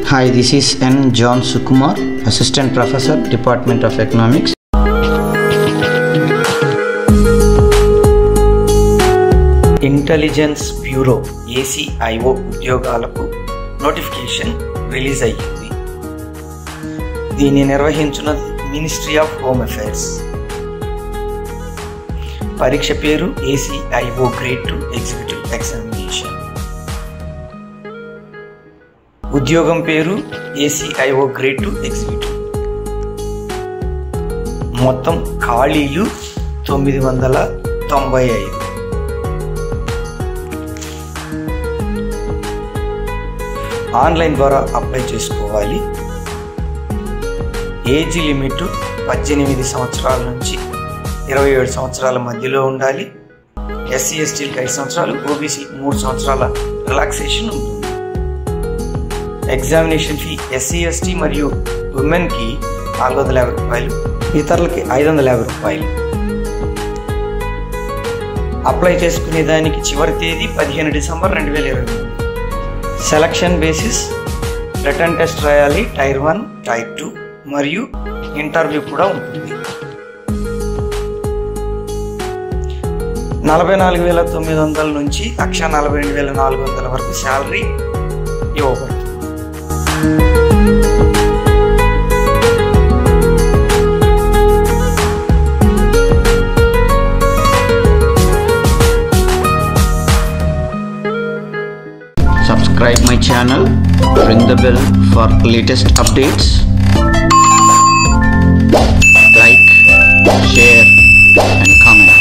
Hi, this is N. John Sukumar, Assistant Professor, Department of Economics. Intelligence bureau ACIO ఉద్యోగాలకు notification release అయ్యింది దీన్ని నిర్వహించున్నది ministry of home affairs పరీక్ష పేరు ACIO grade two executive examination ఉద్యోగం పేరు ACIO grade two executive మొత్తం ఖాళీలు తొమ్మిది వందల తొంభై ఐదు ఆన్లైన్ ద్వారా అప్లై చేసుకోవాలి ఏజ్ లిమిట్ పద్దెనిమిది సంవత్సరాల నుంచి ఇరవై ఏడు సంవత్సరాల మధ్యలో ఉండాలి ఎస్సీ ఎస్టీలకు ఐదు సంవత్సరాలు ఓబీసీ మూడు సంవత్సరాల రిలాక్సేషన్ ఉంటుంది ఎగ్జామినేషన్ ఫీ ఎస్సీ ఎస్టీ మరియు ఉమెన్కి నాలుగు వందల యాభై రూపాయలు ఇతరులకి ఐదు వందల యాభై రూపాయలు అప్లై చేసుకునే దానికి చివరి తేదీ పదిహేను డిసెంబర్ రెండు వేల ఇరవై మూడు సెలక్షన్ బేసిస్ రిటర్న్ టెస్ట్ రాయాలి టైర్ వన్ టైర్ టూ మరియు ఇంటర్వ్యూ కూడా ఉంటుంది నలభై నాలుగు వేల తొమ్మిది వందల నుంచి లక్ష నలభై రెండు వేల నాలుగు వందల వరకు శాలరీ ఇవ్వబడుతుంది Subscribe my channel, ring the bell for latest updates. Like, share and comment.